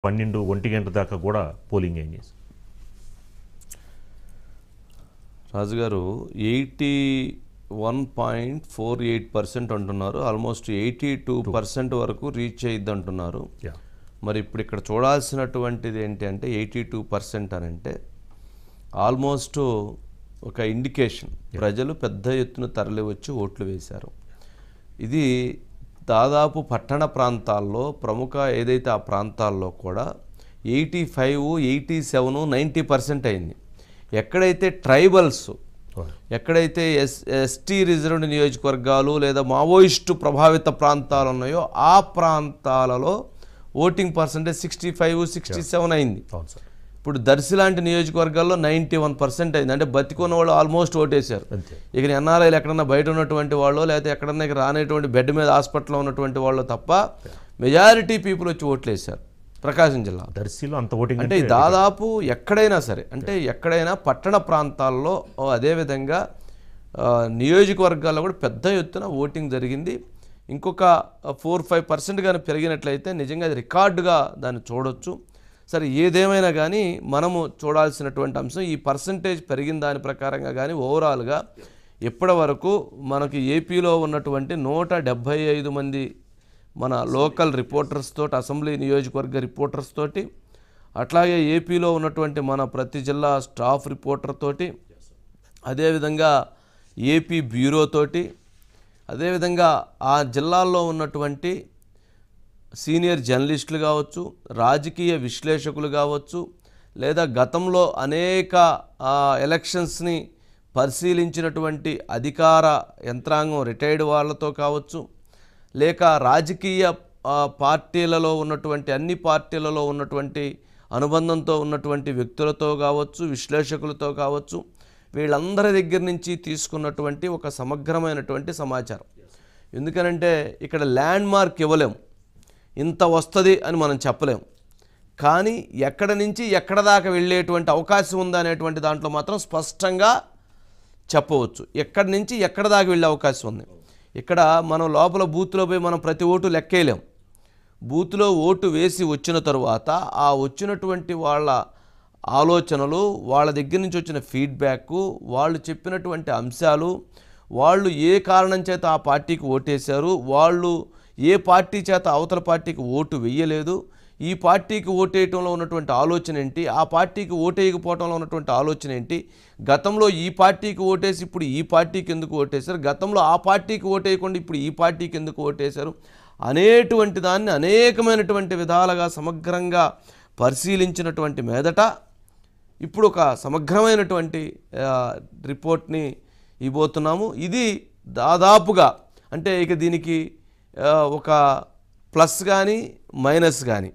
పన్నెండు ఒంటి గంట దాకా కూడా పోలింగ్ ఏం చేసి రాజుగారు eighty one point four eight percent అంటున్నారు ఆల్మోస్ట్ ఎయిటీ టూ పర్సెంట్ వరకు రీచ్ అయ్యిద్ది అంటున్నారు యా మరి ఇప్పుడు ఇక్కడ చూడాల్సినటువంటిది ఏంటి అంటే ఎయిటీ టూ పర్సెంట్ అని అంటే ఆల్మోస్ట్ ఒక ఇండికేషన్ ప్రజలు పెద్ద ఎత్తున తరలి వచ్చి ఓట్లు వేశారు ఇది దాదాపు పట్టణ ప్రాంతాల్లో ప్రముఖ ఏదైతే ఆ ప్రాంతాల్లో కూడా eighty five eighty seven ninety percent అయింది ఎక్కడైతే ట్రైబల్స్ ఎక్కడైతే ఎస్ ఎస్టీ రిజర్వ్డ్ నియోజకవర్గాలు లేదా మావోయిస్టు ప్రభావిత ప్రాంతాలు ఉన్నాయో ఆ ప్రాంతాలలో voting percentage sixty five sixty seven అయింది అవును సార్ ఇప్పుడు దర్శి లాంటి నియోజకవర్గాల్లో నైంటీ వన్ పర్సెంట్ అయింది అంటే బతికున్న వాళ్ళు ఆల్మోస్ట్ ఓటేశారు అంతే ఇక ఎన్ఆర్ఐలు ఎక్కడన్నా బయట ఉన్నటువంటి వాళ్ళు లేకపోతే ఎక్కడన్నా ఇక రానేటువంటి బెడ్ మీద హాస్పిటల్లో ఉన్నటువంటి వాళ్ళు తప్ప మెజారిటీ పీపుల్ వచ్చి ఓట్లు వేశారు ప్రకాశం జిల్లా దర్శిలో అంత ఓటింగ్ అంటే దాదాపు ఎక్కడైనా సరే అంటే ఎక్కడైనా పట్టణ ప్రాంతాల్లో ఓ అదేవిధంగా ఆ, నియోజకవర్గాల్లో కూడా పెద్ద ఎత్తున ఓటింగ్ జరిగింది ఇంకొక ఫోర్ ఫైవ్ పర్సెంట్ కానీ పెరిగినట్లయితే నిజంగా అది రికార్డుగా దాన్ని చూడొచ్చు సరే ఏదేమైనా కానీ మనము చూడాల్సినటువంటి అంశం ఈ పర్సంటేజ్ పెరిగిన దాని ప్రకారంగా కానీ ఓవరాల్గా ఇప్పటి వరకు మనకి ఏపీలో ఉన్నటువంటి నూట డెబ్భై ఐదు మంది మన లోకల్ రిపోర్టర్స్ తోటి అసెంబ్లీ నియోజకవర్గ రిపోర్టర్స్ తోటి అట్లాగే ఏపీలో ఉన్నటువంటి మన ప్రతి జిల్లా స్టాఫ్ రిపోర్టర్ తోటి అదేవిధంగా ఏపీ బ్యూరో తోటి అదేవిధంగా ఆ జిల్లాల్లో ఉన్నటువంటి సీనియర్ జర్నలిస్టులు కావచ్చు రాజకీయ విశ్లేషకులు కావచ్చు లేదా గతంలో అనేక ఆ, ఎలక్షన్స్ని పరిశీలించినటువంటి అధికార యంత్రాంగం రిటైర్డ్ వాళ్ళతో కావచ్చు లేక రాజకీయ ఆ, పార్టీలలో ఉన్నటువంటి అన్ని పార్టీలలో ఉన్నటువంటి అనుబంధంతో ఉన్నటువంటి వ్యక్తులతో కావచ్చు విశ్లేషకులతో కావచ్చు వీళ్ళందరి దగ్గర నుంచి తీసుకున్నటువంటి ఒక సమగ్రమైనటువంటి సమాచారం ఎందుకనంటే ఇక్కడ ల్యాండ్ మార్క్ ఇవ్వలేం ఇంత వస్తుంది అని మనం చెప్పలేం కానీ ఎక్కడ నుంచి ఎక్కడ దాకా వెళ్ళేటువంటి అవకాశం ఉందా అనేటువంటి దాంట్లో మాత్రం స్పష్టంగా చెప్పవచ్చు ఎక్కడి నుంచి ఎక్కడ దాకా వెళ్ళే అవకాశం ఉంది ఇక్కడ మనం లోపల బూత్లో పోయి మనం ప్రతి ఓటు లెక్కేయలేం బూత్లో ఓటు వేసి వచ్చిన తరువాత ఆ వచ్చినటువంటి వాళ్ళ ఆలోచనలు వాళ్ళ దగ్గర నుంచి వచ్చిన ఫీడ్బ్యాక్ వాళ్ళు చెప్పినటువంటి అంశాలు వాళ్ళు ఏ కారణం చేత ఆ పార్టీకి ఓటేశారు వాళ్ళు ఏ పార్టీ చేత అవతల పార్టీకి ఓటు వెయ్యలేదు ఈ పార్టీకి ఓటేయటంలో ఉన్నటువంటి ఆలోచన ఏంటి ఆ పార్టీకి ఓటేయకపోవటంలో ఉన్నటువంటి ఆలోచన ఏంటి గతంలో ఈ పార్టీకి ఓటేసి ఇప్పుడు ఈ పార్టీకి ఎందుకు ఓటేశారు గతంలో ఆ పార్టీకి ఓటేయకుండా ఇప్పుడు ఈ పార్టీకి ఎందుకు ఓటేశారు అనేటువంటి దాన్ని అనేకమైనటువంటి విధాలుగా సమగ్రంగా పరిశీలించినటువంటి మీదట ఇప్పుడు ఒక సమగ్రమైనటువంటి ఆ, రిపోర్ట్ని ఇవ్వబోతున్నాము ఇది దాదాపుగా అంటే ఇక దీనికి ఆ, ఒక ప్లస్ కానీ మైనస్ కానీ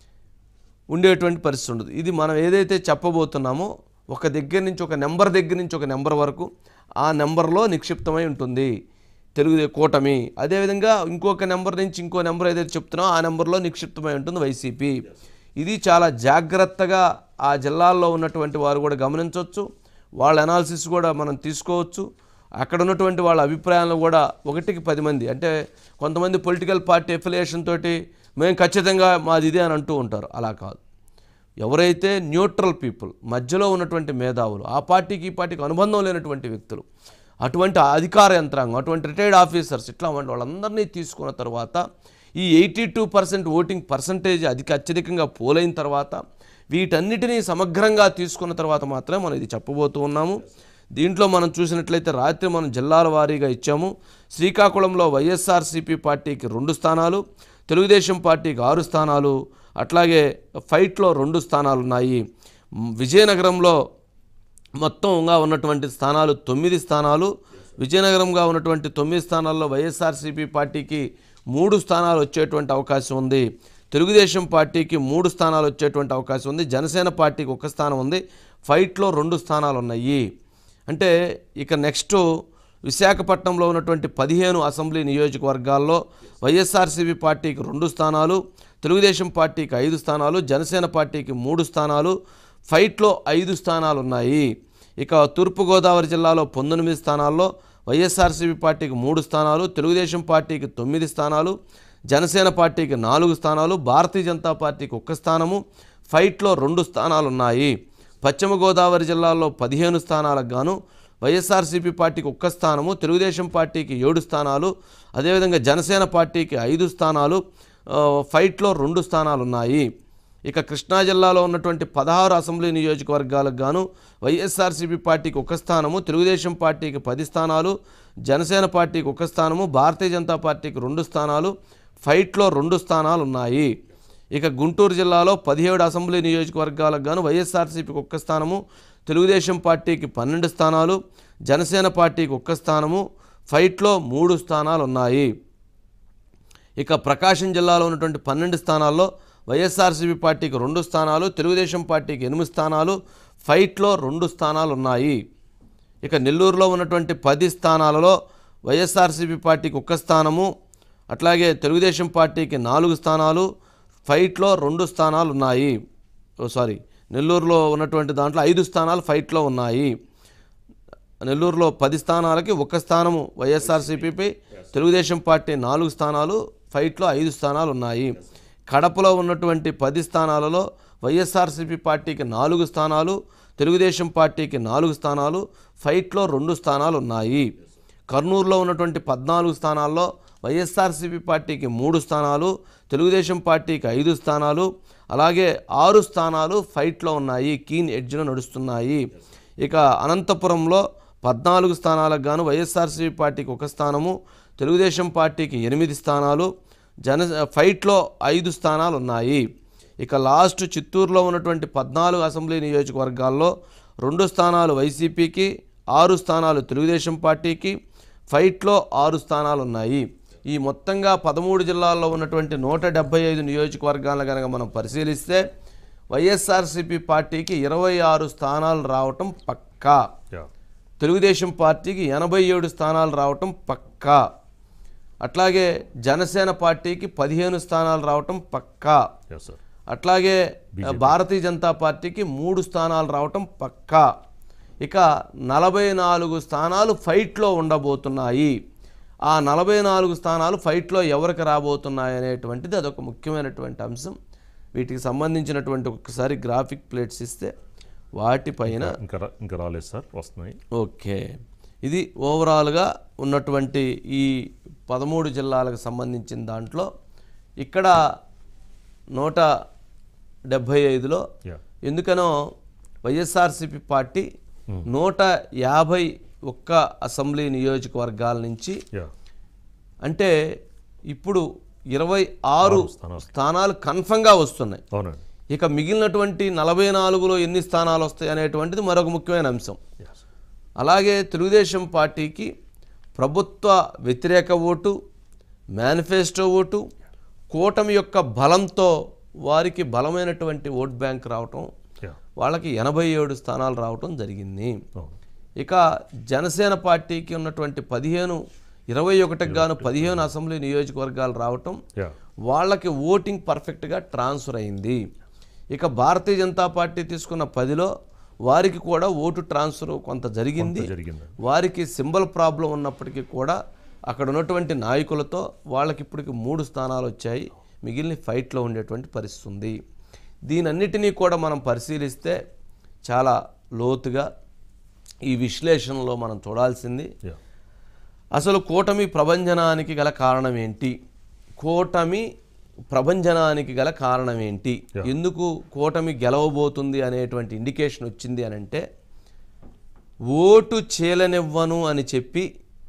ఉండేటువంటి పరిస్థితి ఉండదు ఇది మనం ఏదైతే చెప్పబోతున్నామో ఒక దగ్గర నుంచి ఒక నెంబర్ దగ్గర నుంచి ఒక నెంబర్ వరకు ఆ నెంబర్లో నిక్షిప్తమై ఉంటుంది తెలుగు కూటమి అదేవిధంగా ఇంకొక నెంబర్ నుంచి ఇంకో నెంబర్ ఏదైతే చెప్తున్నామో ఆ నెంబర్లో నిక్షిప్తమై ఉంటుంది వైసీపీ ఇది చాలా జాగ్రత్తగా ఆ జిల్లాల్లో ఉన్నటువంటి వారు కూడా గమనించవచ్చు వాళ్ళ అనాలిసిస్ కూడా మనం తీసుకోవచ్చు అక్కడ ఉన్నటువంటి వాళ్ళ అభిప్రాయాలను కూడా ఒకటికి పది మంది అంటే కొంతమంది పొలిటికల్ పార్టీ ఎఫిలియేషన్ తోటి మేము ఖచ్చితంగా మాది ఇదే అని అంటూ ఉంటారు అలా కాదు ఎవరైతే న్యూట్రల్ పీపుల్ మధ్యలో ఉన్నటువంటి మేధావులు ఆ పార్టీకి ఈ పార్టీకి అనుబంధం లేనటువంటి వ్యక్తులు అటువంటి అధికార యంత్రాంగం అటువంటి రిటైర్డ్ ఆఫీసర్స్ ఇట్లా వంటి వాళ్ళందరినీ తీసుకున్న తర్వాత ఈ eighty two percent voting percentage అధిక అత్యధికంగా పోలైన తర్వాత వీటన్నిటినీ సమగ్రంగా తీసుకున్న తర్వాత మాత్రమే మనం ఇది చెప్పబోతూ ఉన్నాము దీంట్లో మనం చూసినట్లయితే రాత్రి మనం జిల్లాల వారీగా ఇచ్చాము శ్రీకాకుళంలో వైఎస్ఆర్సీపీ పార్టీకి రెండు స్థానాలు తెలుగుదేశం పార్టీకి ఆరు స్థానాలు అట్లాగే ఫైట్లో రెండు స్థానాలు ఉన్నాయి మ్, విజయనగరంలో మొత్తంగా ఉన్నటువంటి స్థానాలు తొమ్మిది స్థానాలు విజయనగరంగా ఉన్నటువంటి తొమ్మిది స్థానాల్లో వైఎస్ఆర్సీపీ పార్టీకి మూడు స్థానాలు వచ్చేటువంటి అవకాశం ఉంది తెలుగుదేశం పార్టీకి మూడు స్థానాలు వచ్చేటువంటి అవకాశం ఉంది జనసేన పార్టీకి ఒక స్థానం ఉంది ఫైట్లో రెండు స్థానాలు ఉన్నాయి అంటే ఇక నెక్స్ట్ విశాఖపట్నంలో ఉన్నటువంటి పదిహేను అసెంబ్లీ నియోజకవర్గాల్లో వైఎస్ఆర్సీపీ పార్టీకి రెండు స్థానాలు తెలుగుదేశం పార్టీకి ఐదు స్థానాలు జనసేన పార్టీకి మూడు స్థానాలు ఫైట్లో ఐదు స్థానాలు ఉన్నాయి ఇక తూర్పుగోదావరి జిల్లాలో పంతొమ్మిది స్థానాల్లో వైఎస్ఆర్సీపీ పార్టీకి మూడు స్థానాలు తెలుగుదేశం పార్టీకి తొమ్మిది స్థానాలు జనసేన పార్టీకి నాలుగు స్థానాలు భారతీయ జనతా పార్టీకి ఒక్క స్థానము ఫైట్లో రెండు స్థానాలు ఉన్నాయి పశ్చిమ గోదావరి జిల్లాలో పదిహేను స్థానాలకు గాను వైఎస్ఆర్సీపీ పార్టీకి ఒక్క స్థానము తెలుగుదేశం పార్టీకి ఏడు స్థానాలు అదేవిధంగా జనసేన పార్టీకి ఐదు స్థానాలు ఆ, ఫైట్లో రెండు స్థానాలు ఉన్నాయి ఇక కృష్ణా జిల్లాలో ఉన్నటువంటి పదహారు అసెంబ్లీ నియోజకవర్గాలకు గాను వైఎస్ఆర్సీపీ పార్టీకి ఒక స్థానము తెలుగుదేశం పార్టీకి పది స్థానాలు జనసేన పార్టీకి ఒక స్థానము భారతీయ జనతా పార్టీకి రెండు స్థానాలు ఫైట్లో రెండు స్థానాలు ఉన్నాయి ఇక గుంటూరు జిల్లాలో పదిహేడు అసెంబ్లీ నియోజకవర్గాలకు గాను వైఎస్ఆర్సీపీకి ఒక్క స్థానము తెలుగుదేశం పార్టీకి పన్నెండు స్థానాలు జనసేన పార్టీకి ఒక్క స్థానము ఫైట్లో మూడు స్థానాలు ఉన్నాయి ఇక ప్రకాశం జిల్లాలో ఉన్నటువంటి పన్నెండు స్థానాల్లో వైఎస్ఆర్సీపీ పార్టీకి రెండు స్థానాలు తెలుగుదేశం పార్టీకి ఎనిమిది స్థానాలు ఫైట్లో రెండు స్థానాలు ఉన్నాయి ఇక నెల్లూరులో ఉన్నటువంటి పది స్థానాలలో వైఎస్ఆర్సీపీ పార్టీకి ఒక్క స్థానము అట్లాగే తెలుగుదేశం పార్టీకి నాలుగు స్థానాలు ఫైట్లో రెండు స్థానాలు ఉన్నాయి ఓ సారీ నెల్లూరులో ఉన్నటువంటి దాంట్లో ఐదు స్థానాలు ఫైట్లో ఉన్నాయి నెల్లూరులో పది స్థానాలకి ఒక స్థానము వైఎస్ఆర్సీపీపై తెలుగుదేశం పార్టీ నాలుగు స్థానాలు ఫైట్లో ఐదు స్థానాలు ఉన్నాయి కడపలో ఉన్నటువంటి పది స్థానాలలో వైఎస్ఆర్సీపీ పార్టీకి నాలుగు స్థానాలు తెలుగుదేశం పార్టీకి నాలుగు స్థానాలు ఫైట్లో రెండు స్థానాలు ఉన్నాయి కర్నూలులో ఉన్నటువంటి పద్నాలుగు స్థానాల్లో వైఎస్ఆర్సీపీ పార్టీకి మూడు స్థానాలు తెలుగుదేశం పార్టీకి ఐదు స్థానాలు అలాగే ఆరు స్థానాలు ఫైట్లో ఉన్నాయి కీన్ ఎడ్జ్ను నడుస్తున్నాయి ఇక అనంతపురంలో పద్నాలుగు స్థానాలకు గాను వైఎస్ఆర్సీపీ పార్టీకి ఒక స్థానము తెలుగుదేశం పార్టీకి ఎనిమిది స్థానాలు జన ఫైట్లో ఐదు స్థానాలు ఉన్నాయి ఇక లాస్ట్ చిత్తూరులో ఉన్నటువంటి పద్నాలుగు అసెంబ్లీ నియోజకవర్గాల్లో రెండు స్థానాలు వైసీపీకి ఆరు స్థానాలు తెలుగుదేశం పార్టీకి ఫైట్లో ఆరు స్థానాలు ఉన్నాయి ఈ మొత్తంగా పదమూడు జిల్లాల్లో ఉన్నటువంటి నూట డెబ్బై ఐదు నియోజకవర్గాలను కనుక మనం పరిశీలిస్తే వైఎస్ఆర్సీపీ పార్టీకి ఇరవై ఆరు స్థానాలు రావటం పక్కా యా తెలుగుదేశం పార్టీకి ఎనభై ఏడు స్థానాలు రావటం పక్కా అట్లాగే జనసేన పార్టీకి పదిహేను స్థానాలు రావటం పక్కా ఎస్ సార్ అట్లాగే భారతీయ జనతా పార్టీకి మూడు స్థానాలు రావటం పక్కా ఇక నలభై నాలుగు స్థానాలు ఫైట్లో ఉండబోతున్నాయి ఆ నలభై నాలుగు స్థానాలు ఫైట్లో ఎవరికి రాబోతున్నాయి అనేటువంటిది అదొక ముఖ్యమైనటువంటి అంశం వీటికి సంబంధించినటువంటి ఒకసారి గ్రాఫిక్ ప్లేట్స్ ఇస్తే వాటిపైన ఇంకా రా- ఇంకా రాలేదు సార్ వస్తున్నాయి ఓకే ఇది ఓవరాల్గా ఉన్నటువంటి ఈ పదమూడు జిల్లాలకు సంబంధించిన దాంట్లో ఇక్కడ నూట డెబ్భై ఐదులో యా ఎందుకనో వైఎస్ఆర్సిపి పార్టీ నూట యాభై ఒక్క అసెంబ్లీ నియోజకవర్గాల నుంచి యా అంటే ఇప్పుడు ఇరవై ఆరు స్థానాలు. స్థానాలు కన్ఫర్మ్గా వస్తున్నాయి అవునండి ఇక మిగిలినటువంటి నలభై నాలుగులో ఎన్ని స్థానాలు వస్తాయి అనేటువంటిది మరొక ముఖ్యమైన అంశం ఎస్ అలాగే తెలుగుదేశం పార్టీకి ప్రభుత్వ వ్యతిరేక ఓటు మేనిఫెస్టో ఓటు కూటమి యొక్క బలంతో వారికి బలమైనటువంటి ఓట్ బ్యాంక్ రావటం యా వాళ్ళకి ఎనభై ఏడు స్థానాలు రావటం జరిగింది అవును ఇక జనసేన పార్టీకి ఉన్నటువంటి పదిహేను ఇరవై ఒకటికి గాను పదిహేను అసెంబ్లీ నియోజకవర్గాలు రావటం యా వాళ్ళకి ఓటింగ్ పర్ఫెక్ట్గా ట్రాన్స్ఫర్ అయింది ఇక భారతీయ జనతా పార్టీ తీసుకున్న పదిలో వారికి కూడా ఓటు ట్రాన్స్ఫర్ కొంత జరిగింది జరిగింది వారికి సింబల్ ప్రాబ్లం ఉన్నప్పటికీ కూడా అక్కడ ఉన్నటువంటి నాయకులతో వాళ్ళకి ఇప్పటికి మూడు స్థానాలు వచ్చాయి మిగిలిన ఫైట్లో ఉండేటువంటి పరిస్థితి ఉంది దీనన్నిటినీ కూడా మనం పరిశీలిస్తే చాలా లోతుగా ఈ విశ్లేషణలో మనం చూడాల్సింది యా అసలు కూటమి ప్రభంజనానికి గల కారణం ఏంటి కూటమి ప్రభంజనానికి గల కారణం ఏంటి ఎందుకు కూటమి గెలవబోతుంది అనేటువంటి ఇండికేషన్ వచ్చింది అని అంటే ఓటు చీలనివ్వను అని చెప్పి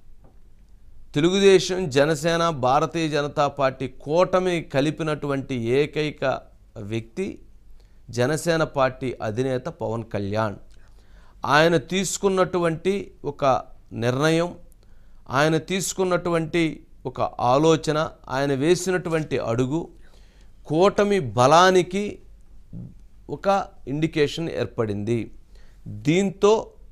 తెలుగుదేశం జనసేన భారతీయ జనతా పార్టీ కూటమి కలిపినటువంటి ఏకైక వ్యక్తి జనసేన పార్టీ అధినేత పవన్ కళ్యాణ్ ఆయన తీసుకున్నటువంటి ఒక నిర్ణయం ఆయన తీసుకున్నటువంటి ఒక ఆలోచన ఆయన వేసినటువంటి అడుగు కూటమి బలానికి ఒక ఇండికేషన్ ఏర్పడింది దీంతో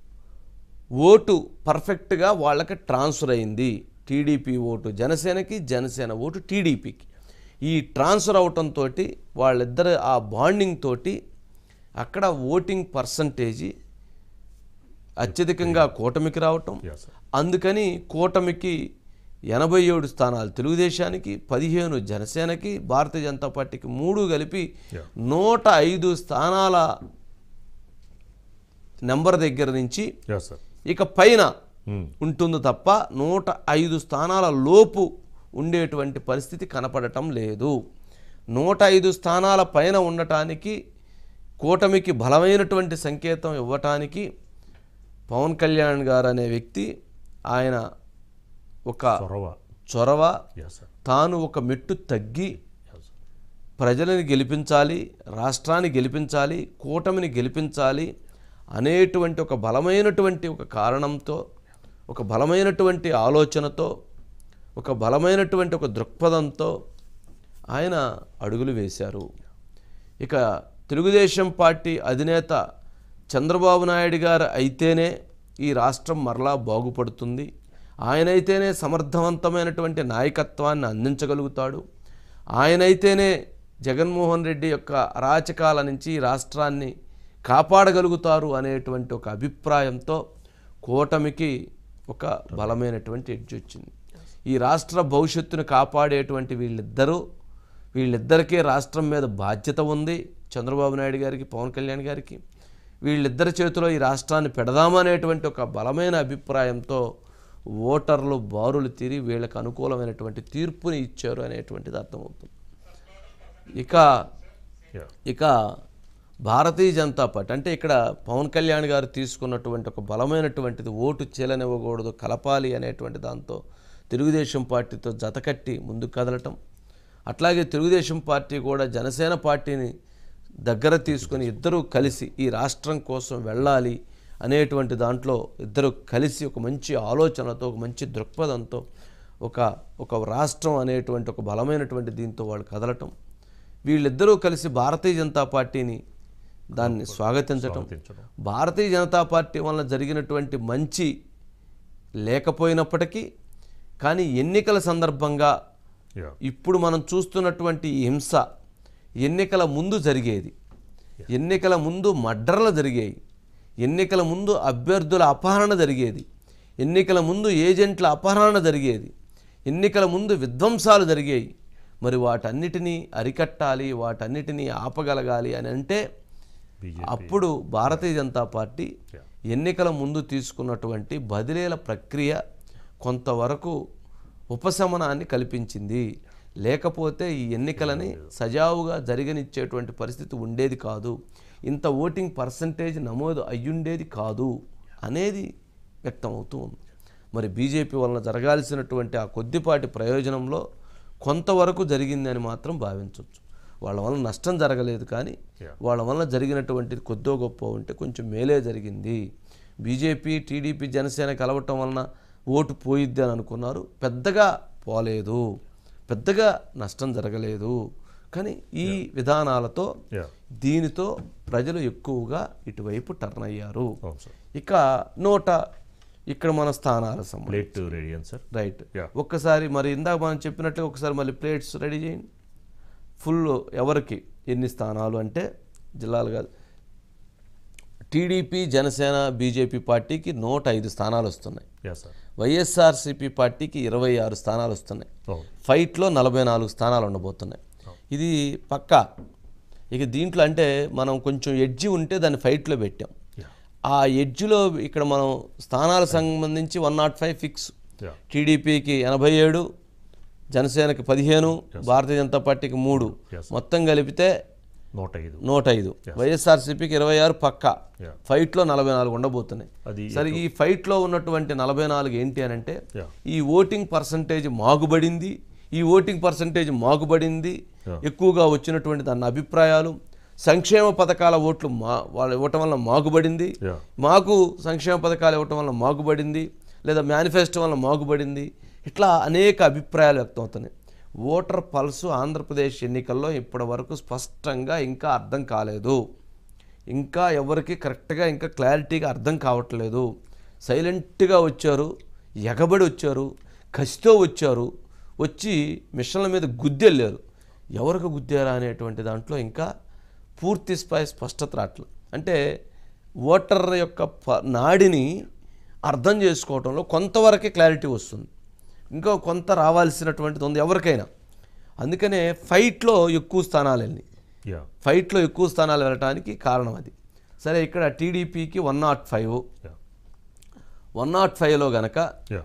ఓటు పర్ఫెక్ట్గా వాళ్ళకి ట్రాన్స్ఫర్ అయింది టీడీపీ ఓటు జనసేనకి జనసేన ఓటు టీడీపీకి ఈ ట్రాన్స్ఫర్ అవటంతో వాళ్ళిద్దరు ఆ బాండింగ్ తోటి అక్కడ ఓటింగ్ పర్సంటేజీ అత్యధికంగా కూటమికి రావటం యా సార్ అందుకని కూటమికి ఎనభై ఏడు స్థానాలు తెలుగుదేశానికి పదిహేను జనసేనకి భారతీయ జనతా పార్టీకి మూడు కలిపి Yeah. నూట ఐదు స్థానాల నెంబర్ దగ్గర నుంచి యా సార్ ఇక పైన ఉంటుంది తప్ప నూట ఐదు స్థానాల లోపు ఉండేటువంటి పరిస్థితి కనపడటం లేదు నూట ఐదు స్థానాల పైన ఉండటానికి కూటమికి బలమైనటువంటి సంకేతం ఇవ్వటానికి పవన్ కళ్యాణ్ గారు అనే వ్యక్తి ఆయన ఒక చొరవ చొరవ యా సార్ తాను ఒక మెట్టు తగ్గి యా సార్ ప్రజలని గెలిపించాలి రాష్ట్రాన్ని గెలిపించాలి కూటమిని గెలిపించాలి అనేటువంటి ఒక బలమైనటువంటి ఒక కారణంతో ఒక బలమైనటువంటి ఆలోచనతో ఒక బలమైనటువంటి ఒక దృక్పథంతో ఆయన అడుగులు వేశారు ఇక తెలుగుదేశం పార్టీ అధినేత చంద్రబాబు నాయుడు గారు అయితేనే ఈ రాష్ట్రం మరలా బాగుపడుతుంది ఆయనైతేనే సమర్థవంతమైనటువంటి నాయకత్వాన్ని అందించగలుగుతాడు ఆయనైతేనే జగన్మోహన్ రెడ్డి యొక్క అరాచకాల నుంచి ఈ రాష్ట్రాన్ని కాపాడగలుగుతారు అనేటువంటి ఒక అభిప్రాయంతో కూటమికి ఒక బలమైనటువంటి ఎడ్జ్ వచ్చింది ఈ రాష్ట్ర భవిష్యత్తును కాపాడేటువంటి వీళ్ళిద్దరూ వీళ్ళిద్దరికీ రాష్ట్రం మీద బాధ్యత ఉంది చంద్రబాబు నాయుడు గారికి పవన్ కళ్యాణ్ గారికి వీళ్ళిద్దరి చేతిలో ఈ రాష్ట్రాన్ని పెడదామనేటువంటి ఒక బలమైన అభిప్రాయంతో ఓటర్లు బారులు తీరి వీళ్ళకి అనుకూలమైనటువంటి తీర్పుని ఇచ్చారు అనేటువంటిది అర్థమవుతుంది ఇక యా ఇక భారతీయ జనతా పార్టీ అంటే ఇక్కడ పవన్ కళ్యాణ్ గారు తీసుకున్నటువంటి ఒక బలమైనటువంటిది ఓటు చీలనివ్వకూడదు కలపాలి అనేటువంటి దాంతో తెలుగుదేశం పార్టీతో జతకట్టి ముందుకు కదలటం అట్లాగే తెలుగుదేశం పార్టీ కూడా జనసేన పార్టీని దగ్గర తీసుకొని ఇద్దరూ కలిసి ఈ రాష్ట్రం కోసం వెళ్ళాలి అనేటువంటి దాంట్లో ఇద్దరు కలిసి ఒక మంచి ఆలోచనతో ఒక మంచి దృక్పథంతో ఒక ఒక రాష్ట్రం అనేటువంటి ఒక బలమైనటువంటి దీంతో వాళ్ళు కదలటం వీళ్ళిద్దరూ కలిసి భారతీయ జనతా పార్టీని దాన్ని స్వాగతించటం స్వాగతించడం. భారతీయ జనతా పార్టీ వలన జరిగినటువంటి మంచి లేకపోయినప్పటికీ కానీ ఎన్నికల సందర్భంగా యా ఇప్పుడు మనం చూస్తున్నటువంటి ఈ హింస ఎన్నికల ముందు జరిగేది ఎన్నికల ముందు మడ్రలు జరిగేవి ఎన్నికల ముందు అభ్యర్థుల అపహరణ జరిగేది ఎన్నికల ముందు ఏజెంట్ల అపహరణ జరిగేది ఎన్నికల ముందు విధ్వంసాలు జరిగేవి మరి వాటన్నిటినీ అరికట్టాలి వాటన్నిటినీ ఆపగలగాలి అని అంటే బీజేపీ అప్పుడు భారతీయ జనతా పార్టీ Yeah. ఎన్నికల ముందు తీసుకున్నటువంటి బదిలీల ప్రక్రియ కొంతవరకు ఉపశమనాన్ని కల్పించింది లేకపోతే ఈ ఎన్నికలని సజావుగా జరగనిచ్చేటువంటి పరిస్థితి ఉండేది కాదు ఇంత ఓటింగ్ పర్సంటేజ్ నమోదు అయ్యుండేది కాదు అనేది వ్యక్తమవుతూ ఉంది మరి బీజేపీ వలన జరగాల్సినటువంటి ఆ కొద్దిపాటి ప్రయోజనంలో కొంతవరకు జరిగిందని మాత్రం భావించవచ్చు వాళ్ళ వలన నష్టం జరగలేదు కానీ Yeah. వాళ్ళ వలన జరిగినటువంటిది కొద్దో గొప్ప ఉంటే కొంచెం మేలే జరిగింది బీజేపీ టీడీపీ జనసేన కలవటం వలన ఓటు పోయిద్ది అని అనుకున్నారు పెద్దగా పోలేదు పెద్దగా నష్టం జరగలేదు కానీ ఈ విధానాలతో యా దీనితో ప్రజలు ఎక్కువగా ఇటువైపు టర్న్ అయ్యారు అవును సార్ ఇక నోట ఇక్కడ మన స్థానాల సంబంధం ప్లేట్ రేడియన్ సార్ రైట్ Yeah. ఒక్కసారి మరి ఇందాక మనం చెప్పినట్టు ఒకసారి మళ్ళీ ప్లేట్స్ రెడీ చేయండి ఫుల్ ఎవరికి ఎన్ని స్థానాలు అంటే జిల్లాలు కాదు టీడీపీ జనసేన బీజేపీ పార్టీకి నూట ఐదు స్థానాలు వస్తున్నాయి యా సార్ వైఎస్ఆర్సీపీ పార్టీకి ఇరవై ఆరు స్థానాలు వస్తున్నాయి అవును ఫైట్లో నలభై నాలుగు స్థానాలు ఉండబోతున్నాయి ఇది పక్కా ఇక దీంట్లో అంటే మనం కొంచెం ఎడ్జి ఉంటే దాన్ని ఫైట్లో పెట్టాం యా ఆ ఎడ్జ్లో ఇక్కడ మనం స్థానాలకు సంబంధించి one nought five fix yeah టీడీపీకి ఎనభై ఏడు జనసేనకి పదిహేను భారతీయ జనతా పార్టీకి మూడు Yes. మొత్తం కలిపితే నూట ఐదు నూట ఐదు వైఎస్ఆర్సీపీకి ఇరవై ఆరు పక్క Yeah. ఫైట్లో నలభై నాలుగు ఉండబోతున్నాయి అది సరే ఈ ఫైట్లో ఉన్నటువంటి నలభై నాలుగు ఏంటి అని అంటే Yeah. ఈ ఓటింగ్ పర్సంటేజ్ మాగుబడింది ఈ ఓటింగ్ పర్సంటేజ్ మాగుబడింది Yeah. ఎక్కువగా వచ్చినటువంటి దాని అభిప్రాయాలు సంక్షేమ పథకాల ఓట్లు మా వాళ్ళు ఇవ్వటం వల్ల మాగుబడింది యా మాకు సంక్షేమ పథకాలు ఇవ్వటం వల్ల మాగుబడింది లేదా మేనిఫెస్టో వల్ల మాగుబడింది ఇట్లా అనేక అభిప్రాయాలు వ్యక్తమవుతున్నాయి ఓటర్ పల్సు ఆంధ్రప్రదేశ్ ఎన్నికల్లో ఇప్పటి వరకు స్పష్టంగా ఇంకా అర్థం కాలేదు ఇంకా ఎవరికి కరెక్ట్గా ఇంకా క్లారిటీగా అర్థం కావట్లేదు సైలెంట్గా వచ్చారు ఎగబడి వచ్చారు కసితో వచ్చారు వచ్చి మిషన్ల మీద గుద్దెళ్ళారు ఎవరికి గుద్దారా అనేటువంటి దాంట్లో ఇంకా పూర్తి స్థాయి స్పష్టత రావట్లేదు అంటే ఓటర్ యొక్క ప నాడిని అర్థం చేసుకోవడంలో కొంతవరకే క్లారిటీ వస్తుంది ఇంకా కొంత రావాల్సినటువంటిది ఉంది ఎవరికైనా అందుకనే ఫైట్లో ఎక్కువ స్థానాలు వెళ్ళినాయి యా ఫైట్లో ఎక్కువ స్థానాలు వెళ్ళటానికి కారణం అది సరే ఇక్కడ టీడీపీకి one nought five yeah one nought ఫైవ్లో గనక యా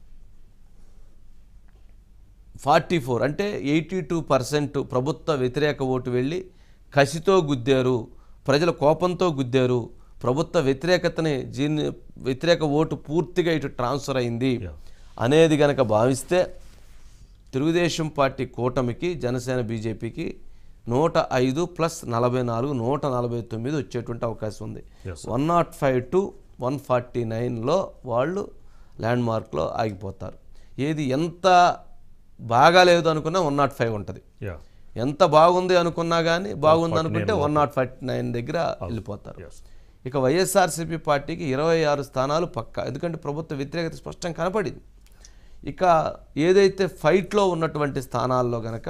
ఫార్టీ ఫోర్ అంటే ఎయిటీ టూ పర్సెంట్ ప్రభుత్వ వ్యతిరేక ఓటు వెళ్ళి కసితో గుద్దారు ప్రజల కోపంతో గుద్దారు ప్రభుత్వ వ్యతిరేకతని జీర్ణ వ్యతిరేక ఓటు పూర్తిగా ఇటు ట్రాన్స్ఫర్ అయింది Yeah. అనేది గనక భావిస్తే తెలుగుదేశం పార్టీ కూటమికి జనసేన బీజేపీకి నూట ఐదు ప్లస్ నలభై నాలుగు నూట నలభై తొమ్మిది వచ్చేటువంటి అవకాశం ఉంది Yes, sir. One nought five to one forty నైన్లో వాళ్ళు ల్యాండ్ మార్క్లో ఆగిపోతారు ఏది ఎంత బాగాలేదు అనుకున్నా వన్ నాట్ ఫైవ్ ఉంటుంది యా ఎంత బాగుంది అనుకున్నా కానీ బాగుంది అనుకుంటే వన్ నాట్ ఫార్టీ నైన్ దగ్గర వెళ్ళిపోతారు ఎస్ ఇక వైఎస్ఆర్సీపీ పార్టీకి ఇరవై ఆరు స్థానాలు పక్క ఎందుకంటే ప్రభుత్వ వ్యతిరేకత స్పష్టంగా కనపడింది ఇక ఏదైతే ఫైట్లో ఉన్నటువంటి స్థానాల్లో గనక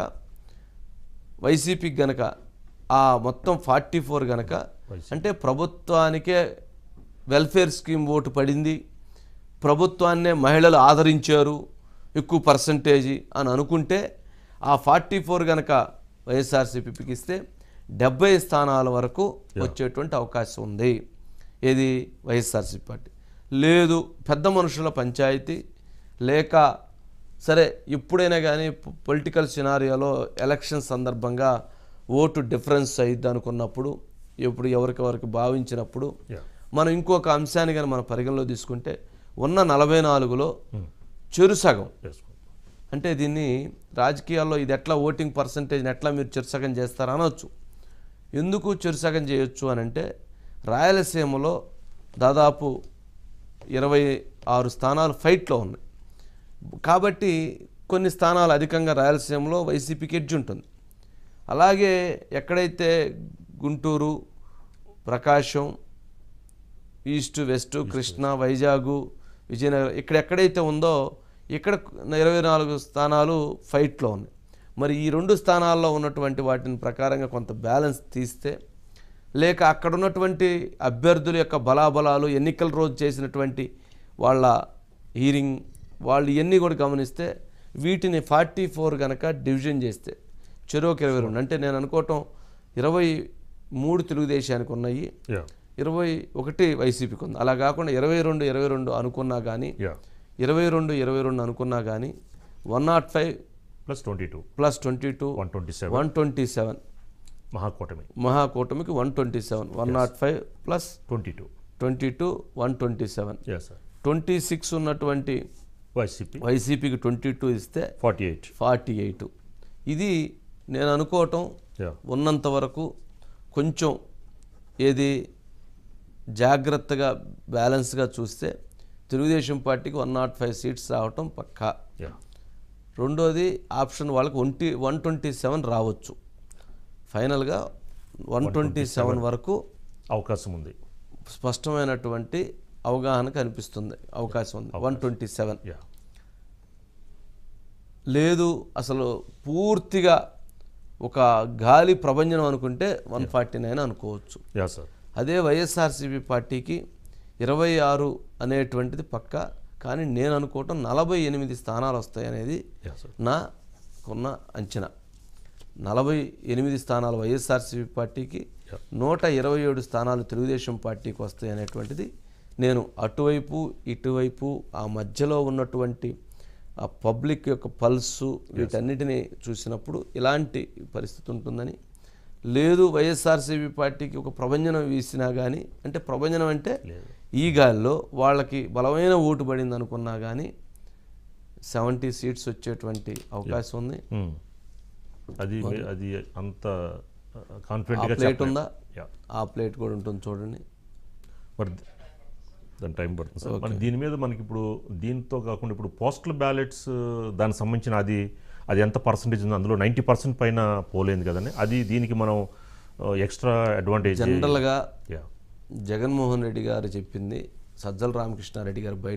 వైసీపీకి గనక ఆ మొత్తం ఫార్టీ ఫోర్ గనక అంటే ప్రభుత్వానికే వెల్ఫేర్ స్కీమ్ ఓటు పడింది ప్రభుత్వాన్నే మహిళలు ఆదరించారు ఎక్కువ పర్సంటేజీ అని అనుకుంటే ఆ ఫార్టీ ఫోర్ గనక వైఎస్ఆర్సీపీకి ఇస్తే డెబ్బై స్థానాల వరకు వచ్చేటువంటి అవకాశం ఉంది ఏది వైఎస్ఆర్సీపీ పార్టీ లేదు పెద్ద మనుషుల పంచాయతీ లేక సరే ఇప్పుడైనా కానీ పొలిటికల్ సినారియోలో ఎలక్షన్ సందర్భంగా ఓటు డిఫరెన్స్ అయ్యిద్ది అనుకున్నప్పుడు ఇప్పుడు ఎవరికెవరికి భావించినప్పుడు యా మనం ఇంకొక అంశాన్ని కానీ మనం పరిగణలో తీసుకుంటే ఉన్న నలభై నాలుగులో చెరు సగం ఎస్ అంటే దీన్ని రాజకీయాల్లో ఇది ఎట్లా ఓటింగ్ పర్సంటేజ్ని ఎట్లా మీరు చెరుసగం చేస్తారా అనవచ్చు ఎందుకు చెరుసగం చేయొచ్చు అని అంటే రాయలసీమలో దాదాపు ఇరవై ఆరు స్థానాలు ఫైట్లో ఉన్నాయి కాబట్టి కొన్ని స్థానాలు అధికంగా రాయలసీమలో వైసీపీకి ఎడ్జ్ ఉంటుంది అలాగే ఎక్కడైతే గుంటూరు ప్రకాశం ఈస్ట్ వెస్ట్ కృష్ణ వైజాగు విజయనగరం ఇక్కడ ఎక్కడైతే ఉందో ఇక్కడ ఇరవై నాలుగు స్థానాలు ఫైట్లో ఉన్నాయి మరి ఈ రెండు స్థానాల్లో ఉన్నటువంటి వాటిని ప్రకారంగా కొంత బ్యాలెన్స్ తీస్తే లేక అక్కడ ఉన్నటువంటి అభ్యర్థుల యొక్క బలాబలాలు ఎన్నికల రోజు చేసినటువంటి వాళ్ళ హీరింగ్ వాళ్ళు ఇవన్నీ కూడా గమనిస్తే వీటిని ఫార్టీ ఫోర్ కనుక డివిజన్ చేస్తే చెరువుకి ఇరవై రెండు అంటే నేను అనుకోవటం ఇరవై మూడు తెలుగుదేశానికి ఉన్నాయి యా ఇరవై ఒకటి వైసీపీకి ఉంది అలా కాకుండా ఇరవై రెండు ఇరవై రెండు అనుకున్నా కానీ యా ఇరవై రెండు ఇరవై రెండు అనుకున్నా కానీ one nought five plus twenty two plus twenty two one twenty seven one twenty seven మహాకూటమి మహాకూటమికి one twenty seven one nought five plus twenty two twenty two one twenty seven yeah sir twenty six ఉన్నటువంటి YCP వైసీపీకి twenty two ఇస్తే forty eight forty eight ఇది నేను అనుకోవటం yeah ఉన్నంత వరకు కొంచెం ఏది జాగ్రత్తగా బ్యాలెన్స్గా చూస్తే తెలుగుదేశం పార్టీకి వన్ నాట్ ఫైవ్ సీట్స్ రావటం పక్కా యా రెండోది ఆప్షన్ వాళ్ళకి ఒంటి వన్ ట్వంటీ సెవెన్ రావచ్చు ఫైనల్గా వన్ ట్వంటీ సెవెన్ వరకు అవకాశం ఉంది స్పష్టమైనటువంటి అవగాహన కనిపిస్తుంది అవకాశం ఉంది వన్ ట్వంటీ సెవెన్ యా లేదు అసలు పూర్తిగా ఒక గాలి ప్రభంజనం అనుకుంటే వన్ ఫార్టీ నైన్ అనుకోవచ్చు యా సార్ అదే వైఎస్ఆర్సీపీ పార్టీకి ఇరవై ఆరు అనేటువంటిది పక్క కానీ నేను అనుకోవటం నలభై ఎనిమిది స్థానాలు వస్తాయి అనేది యా సార్ నాకున్న అంచనా నలభై ఎనిమిది స్థానాలు వైఎస్ఆర్సీపీ పార్టీకి Yeah. నూట ఇరవై ఏడు స్థానాలు తెలుగుదేశం పార్టీకి వస్తాయి అనేటువంటిది నేను అటువైపు ఇటువైపు ఆ మధ్యలో ఉన్నటువంటి ఆ పబ్లిక్ యొక్క పల్సు వీటన్నిటిని చూసినప్పుడు ఇలాంటి పరిస్థితి ఉంటుందని లేదు వైఎస్ఆర్సీపీ పార్టీకి ఒక ప్రభంజనం వీసినా కానీ అంటే ప్రభంజనం అంటే లేదు ఈ గాలిలో వాళ్ళకి బలమైన ఓటు పడింది అనుకున్నా కానీ సెవెంటీ సీట్స్ వచ్చేటువంటి అవకాశం ఉంది మ్మ్. అది అది అంత ఆ కాన్ఫిడెంట్గా ప్లేట్ ఉందా యా ఆ ప్లేట్ కూడా ఉంటుంది చూడండి మరి ద- దాని టైం పడుతుంది సార్ మరి దీని మీద మనకి ఇప్పుడు దీంతో కాకుండా ఇప్పుడు పోస్టల్ బ్యాలెట్స్ దానికి సంబంధించిన అది అది ఎంత పర్సంటేజ్ ఉంది అందులో నైంటీ పర్సెంట్ పైన పోలేదు కదండి అది దీనికి మనం ఎక్స్ట్రా అడ్వాంటేజ్ జనరల్గా యా జగన్మోహన్ రెడ్డి గారు చెప్పింది సజ్జల రామకృష్ణారెడ్డి గారు బయట